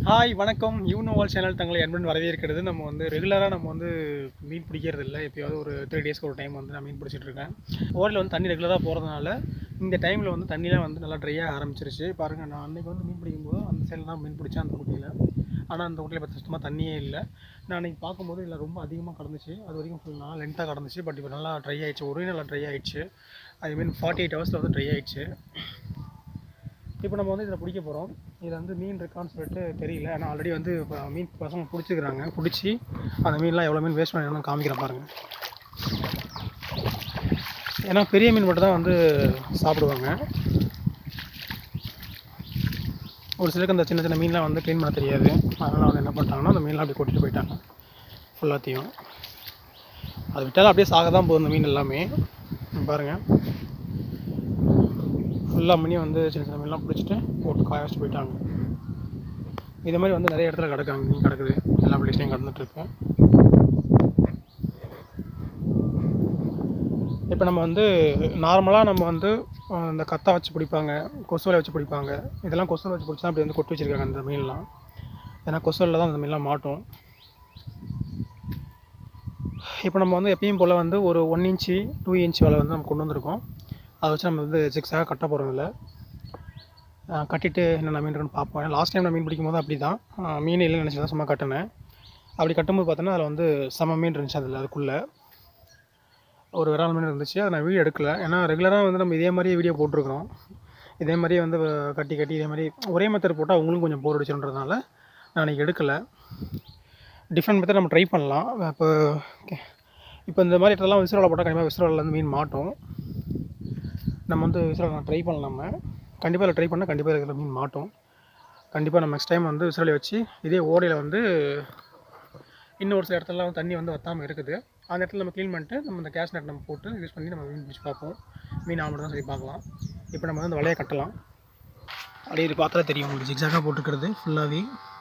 hi வணக்கம் யூனோவால் channel தங்களை அன்புடன் வரவேற்கிறது நம்ம வந்து ரெகுலராக நம்ம வந்து மீன் பிடிக்கிறது இல்லை எப்பயாவது ஒரு த்ரீ டேஸ்க்கு ஒரு டைம் வந்து நான் மீன் பிடிச்சிட்டு இருக்கேன் ஓரில் வந்து தண்ணி ரெகுலராக போகிறதுனால இந்த டைமில் வந்து தண்ணிலாம் வந்து நல்லா ட்ரையாக ஆரம்பிச்சிருச்சு பாருங்கள் நான் அன்றைக்கி வந்து மீன் பிடிக்கும்போது அந்த சைடில் தான் மீன் பிடிச்சேன் அந்த குட்டியில் ஆனால் அந்த குட்டியில் பார்த்து சுத்தமாக தண்ணியே இல்லை நான் அன்றைக்கி பார்க்கும்போது இல்லை ரொம்ப அதிகமாக கடந்துச்சு அது வரைக்கும் ஃபுல் நல்லா லென்த்தாக கடந்துச்சு பட் இப்போ நல்லா ட்ரை ஆயிடுச்சு ஒரே நல்லா ட்ரை ஆயிடுச்சு ஐ மீன் ஃபார்ட்டி எயிட் ஹவர்ஸில் வந்து ட்ரை ஆயிடுச்சு இப்போ நம்ம வந்து இதில் பிடிக்க போகிறோம் இதில் வந்து மீன் இருக்கான்னு சொல்லிட்டு தெரியல ஏன்னா ஆல்ரெடி வந்து இப்போ மீன் பசங்க பிடிச்சிக்கிறாங்க பிடிச்சி அந்த மீன்லாம் எவ்வளோ மீன் வேஸ்ட் பண்ணி காமிக்கிறேன் பாருங்கள் ஏன்னா பெரிய மீன் மட்டும் தான் வந்து சாப்பிடுவாங்க ஒரு சிலருக்கு அந்த சின்ன சின்ன மீன்லாம் வந்து க்ளீன் பண்ண தெரியாது அதனால் வந்து என்ன பண்ணிட்டாங்கன்னா அந்த மீன்லாம் அப்படியே கொட்டிட்டு போயிட்டாங்க ஃபுல்லாத்தையும் அது விட்டாலும் அப்படியே சாக தான் போகுது அந்த மீன் எல்லாமே இங்க பாருங்கள் ஃபுல்லாக மணி வந்து சின்ன சின்ன மீன்லாம் பிடிச்சிட்டு போட்டு காய வச்சுட்டு போயிட்டாங்க இது மாதிரி வந்து நிறைய இடத்துல கிடக்காங்க மீன் கிடக்குது எல்லா பிளேஸ்லையும் கடந்துட்டு இருக்கு இப்போ நம்ம வந்து நார்மலாக நம்ம வந்து அஹ், இந்த கத்தா வச்சு பிடிப்பாங்க கொசுவலை வச்சு பிடிப்பாங்க இதெல்லாம் கொசுவலை வச்சு பிடிச்சா அப்படி வந்து கொட்டி வச்சிருக்காங்க அந்த மீன்லாம் ஏன்னா கொசுவலில் தான் அந்த மீன்லாம் மாட்டும் இப்போ நம்ம வந்து எப்பயும் போல் வந்து ஒரு ஒன் இன்ச்சு டூ இன்ச் வலை வந்து நம்ம கொண்டு வந்திருக்கோம் அதை வச்சு நம்ம வந்து சிக்ஸாக கட்ட போகிறோம் இல்லை கட்டிட்டு என்னென்ன மீன் இருக்குன்னு பார்ப்போம் லாஸ்ட் டைம் நான் மீன் பிடிக்கும் போது அப்படி தான் ஆஹ் மீன் இல்லைன்னு நினச்சி தான் சும்மா கட்டினேன் அப்படி கட்டும்போது பார்த்தோன்னா அதில் வந்து செம மீன் இருந்துச்சு அதில் அதுக்குள்ளே ஒரு விரால் மீன் இருந்துச்சு அதை நான் வீடியோ எடுக்கல ஏன்னா ரெகுலராக வந்து நம்ம இதே மாதிரியே வீடியோ போட்டிருக்கிறோம் இதே மாதிரியே வந்து அஹ், கட்டி கட்டி இதே மாதிரி ஒரே மெத்தட் போட்டால் அவங்களும் கொஞ்சம் போர் அடிச்சுன்றதுனால நான் அன்றைக்கி எடுக்கலை டிஃப்ரெண்ட் மெத்தட் நம்ம ட்ரை பண்ணலாம் இப்போ இப்போ இந்த மாதிரி இடத்துலலாம் விசிறோலை போட்டால் கண்டிப்பாக விசிறோலில் வந்து மீன் மாட்டும் நம்ம வந்து விசிறோலை ட்ரை பண்ணலாம் நம்ம கண்டிப்பாக இதில் ட்ரை பண்ணால் கண்டிப்பாக இருக்கிற மீன் மாட்டும் கண்டிப்பாக நம்ம நெக்ஸ்ட் டைம் வந்து விசிறலை வச்சு இதே ஓடையில் வந்து இன்னும் ஒரு சில இடத்துலலாம் வந்து தண்ணி வந்து வத்தாமல் இருக்குது அந்த இடத்துல நம்ம க்ளீன் பண்ணிட்டு நம்ம இந்த கேஷ் நெட் நம்ம போட்டு யூஸ் பண்ணி நம்ம மீன் பிடிச்சி பார்ப்போம் மீன் ஆமாம் தான் சொல்லி பார்க்கலாம் இப்போ நம்ம வந்து அந்த வலையை கட்டலாம் அப்படியே இது பார்த்தா தெரியும் உங்களுக்கு ஜிக்ஸாக்காக போட்டுக்கிறது ஃபுல்லாகவே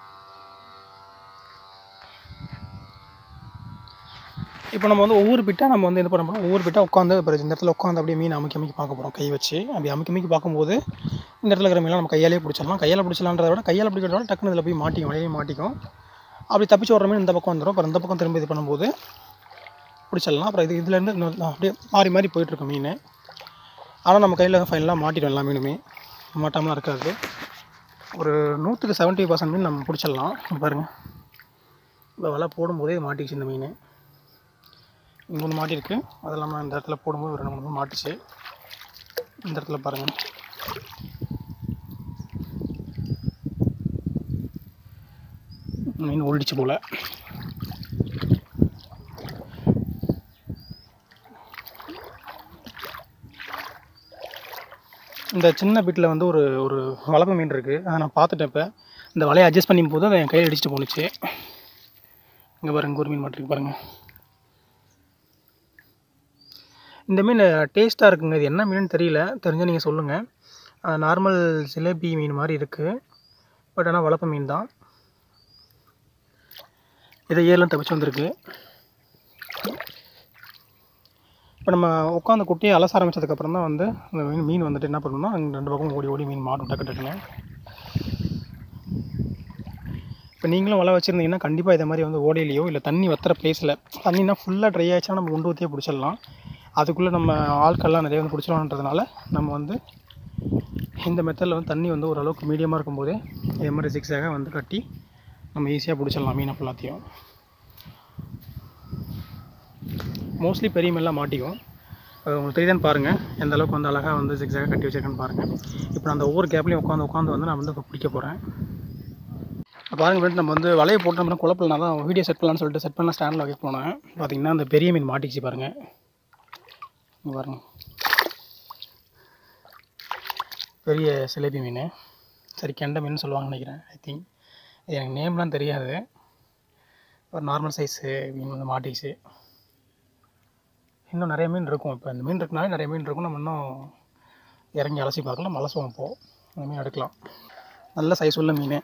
இப்போ நம்ம வந்து ஒவ்வொரு பிட்டாக நம்ம வந்து என்ன பண்ண போகிறோம் ஒவ்வொரு பிட்டாக உட்காந்து இப்போ இந்த இடத்துல உட்காந்து அப்படியே மீன் அமுக்கி அமுக்கி பார்க்க போகிறோம் கை வச்சு அப்படி அமுக்கி அமுக்கி பார்க்கும்போது இந்த இடத்துல இருக்கிற மீன்லாம் நம்ம கையாலே பிடிச்சிடலாம் கையால் பிடிச்சலான்றத விட கையால் பிடிக்கிறத விட டக்குனு இதில் போய் மாட்டிக்கும் வலையே மாட்டிக்கும் அப்படி தப்பிச்சு வர மீன் இந்த பக்கம் வந்துடும் அப்புறம் இந்த பக்கம் திரும்ப இது பண்ணும்போது பிடிச்சிடலாம் அப்புறம் இது இதுலேருந்து இன்னும் அப்படியே மாறி மாறி போயிட்டுருக்கும் மீன் ஆனால் நம்ம கையில் ஃபைனலாக மாட்டிடும் எல்லா மீனுமே மாட்டாமலாம் இருக்காது ஒரு நூற்றுக்கு செவன்ட்டி பர்சன்ட் மீன் நம்ம பிடிச்சிடலாம் இங்க பாருங்கள் இப்போ வலை போடும்போதே மாட்டிக்கிச்சு இந்த மீன் இங்கே ஒன்று மாட்டிருக்கு அது இல்லாமல் இந்த இடத்துல போடும்போது ஒரு ரெண்டு மூணு மாட்டுச்சு இந்த இடத்துல பாருங்கள் மீன் ஓடிச்சு போல் இந்த சின்ன பிட்டில் வந்து ஒரு ஒரு வளர்ப்பு மீன் இருக்குது அதை நான் பார்த்துட்டேன் இப்போ இந்த வலையை அட்ஜஸ்ட் பண்ணும் போது அதை என் கையில் அடிச்சுட்டு போணுச்சு இங்கே பாருங்க ஒரு மீன் மாட்டிருக்கு பாருங்கள் இந்த மீன் டேஸ்ட்டாக இருக்குங்க இது என்ன மீனுன்னு தெரியல தெரிஞ்சால் நீங்கள் சொல்லுங்கள் நார்மல் ஜிலேபி மீன் மாதிரி இருக்குது பட் ஆனால் வளர்ப்பு மீன் தான் இதை ஏலம் தப்பிச்சு வந்திருக்கு இப்போ நம்ம உட்காந்து குட்டியை அலச ஆரம்பிச்சதுக்கப்புறம் தான் வந்து அந்த மீன் மீன் வந்துட்டு என்ன பண்ணணும்னா அங்கே ரெண்டு பக்கம் ஓடி ஓடி மீன் மாட்டும் டக்கு டக்குன்னு இப்போ நீங்களும் வலை வச்சுருந்தீங்கன்னா கண்டிப்பாக இதை மாதிரி வந்து ஓடையிலையோ இல்லை தண்ணி வத்துற பிளேஸில் தண்ணினா ஃபுல்லாக ட்ரை ஆயிடுச்சுன்னா நம்ம குண்டு ஊற்றியே பிடிச்சிடலாம் அதுக்குள்ளே நம்ம ஆட்கள்லாம் நிறைய வந்து பிடிச்சிடலான்றதுனால நம்ம வந்து இந்த மெத்தடில் வந்து தண்ணி வந்து ஓரளவுக்கு மீடியமாக இருக்கும்போதே இதே மாதிரி சிக்ஸாக வந்து கட்டி நம்ம ஈஸியாக பிடிச்சிடலாம் மீனை ஃபுல்லாத்தையும் மோஸ்ட்லி பெரிய மீன்லாம் மாட்டிக்கும் அது உங்களுக்கு தெரியுதான்னு பாருங்கள் எந்த அளவுக்கு வந்து அழகாக வந்து சிக்ஸாக கட்டி வச்சிருக்கேன்னு பாருங்கள் இப்போ நான் அந்த ஒவ்வொரு கேப்லையும் உட்காந்து உட்காந்து வந்து நான் வந்து இப்போ பிடிக்க போகிறேன் பாருங்க ஃப்ரெண்ட் நம்ம வந்து வலையை போட்டு நம்ம குழப்பில் நான் தான் வீடியோ செட் பண்ணலான்னு சொல்லிட்டு செட் பண்ண ஸ்டாண்டில் வைக்க போனேன் பார்த்தீங்கன்னா அந்த பெரிய மீன் மாட்டிச்சு பாருங்கள் இங்க பாருங்க பெரிய சிலேபி மீன் சரி கெண்டை மீன் சொல்லுவாங்கன்னு நினைக்கிறேன் ஐ திங்க் இது எனக்கு நேம்லாம் தெரியாது ஒரு நார்மல் சைஸு மீன் வந்து மாட்டிச்சு இன்னும் நிறைய மீன் இருக்கும் இப்போ இந்த மீன் இருக்குனாலே நிறைய மீன் இருக்கும் நம்ம இன்னும் இறங்கி அலசி பார்க்கலாம் அலசுவோம் இப்போது அந்த மீன் எடுக்கலாம் நல்ல சைஸ் உள்ள மீன்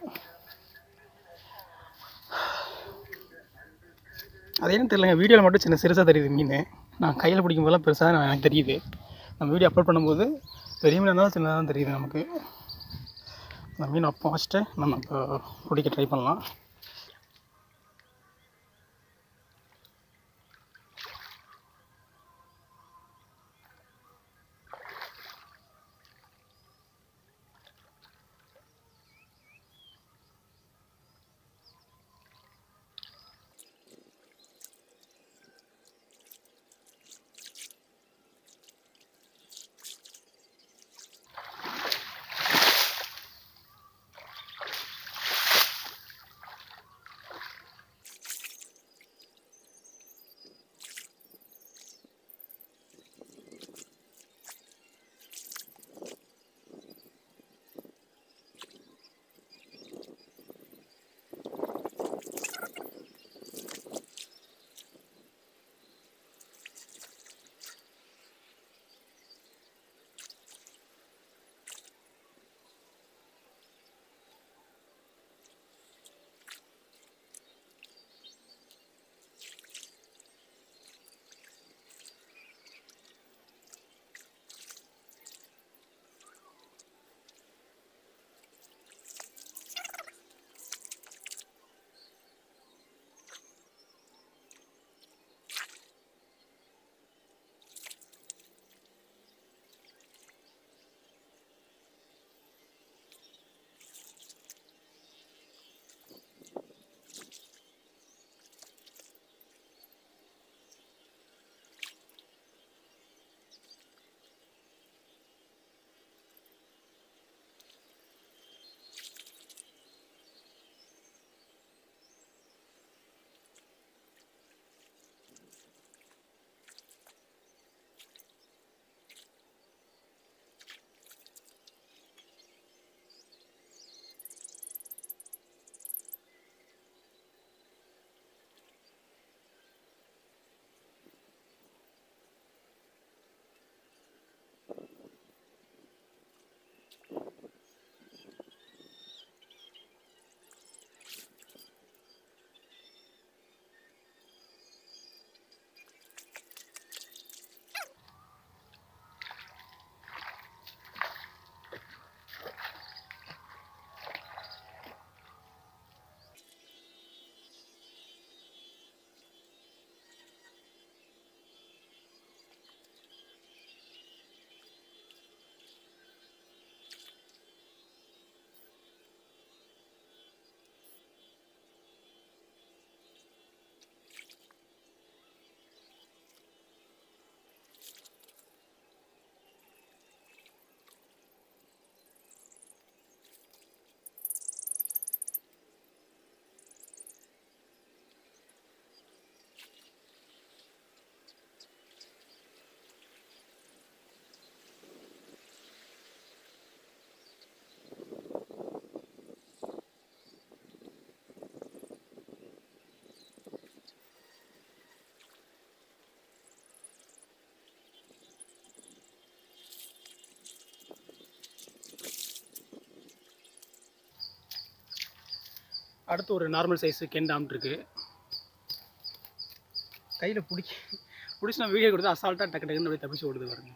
அது ஏன்னு தெரியலங்க வீடியோவில் மட்டும் சின்ன சிறுசாக தெரியுது மீன் நான் கையில் பிடிக்கும் போதெல்லாம் பெருசாக நான் எனக்கு தெரியுது நம்ம வீடியோ அப்லோட் பண்ணும்போது பெரிய மீன் இருந்தாலும் சின்னதாக தான் தெரியுது நமக்கு இந்த மீன் அப்போ வச்சுட்டு நம்ம இப்போ பிடிக்க ட்ரை பண்ணலாம் அடுத்து ஒரு நார்மல் சைஸ் கெண்டாம் இருக்கு கையில் பிடிக்க பிடிச்சி நான் வீடியோ கொடுத்து அசால்ட்டாக டக்கு டக்குன்னு அப்படியே தப்பிச்சு ஓடுது பாருங்க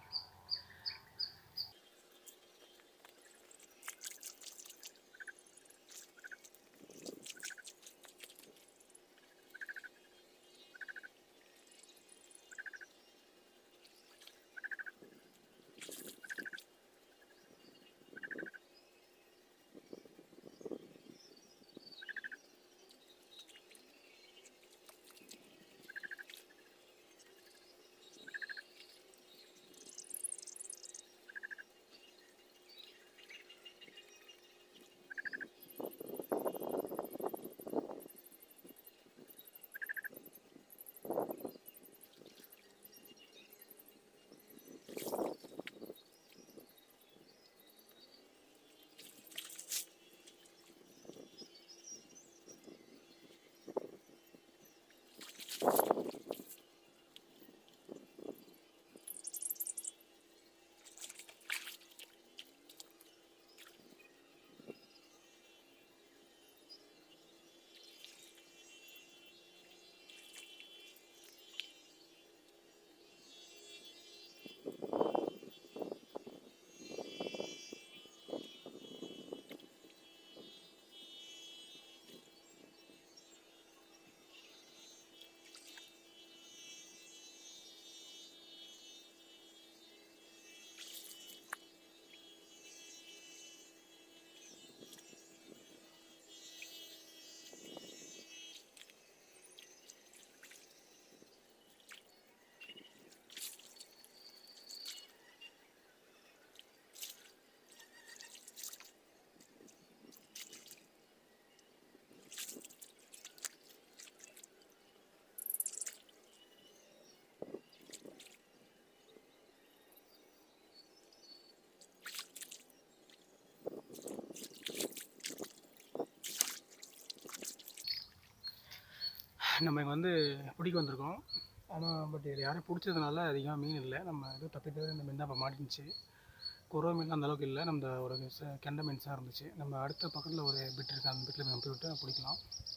நம்ம இங்கே வந்து பிடிக்க வந்திருக்கோம் ஆனால் பட் இது யாரையும் பிடிச்சதுனால அதிகமாக மீன் இல்லை நம்ம இது தப்பி தவிர இந்த மீன் தான் இப்போ மாட்டிருந்துச்சு குறவ மீன் அந்த அளவுக்கு இல்லை நம்ம ஒரு ச- கெண்டை மீன்ஸ் தான் இருந்துச்சு நம்ம அடுத்த பக்கத்தில் ஒரு பிட் இருக்குது அந்த பிட்டில் நம்ம போய் விட்டு பிடிக்கலாம்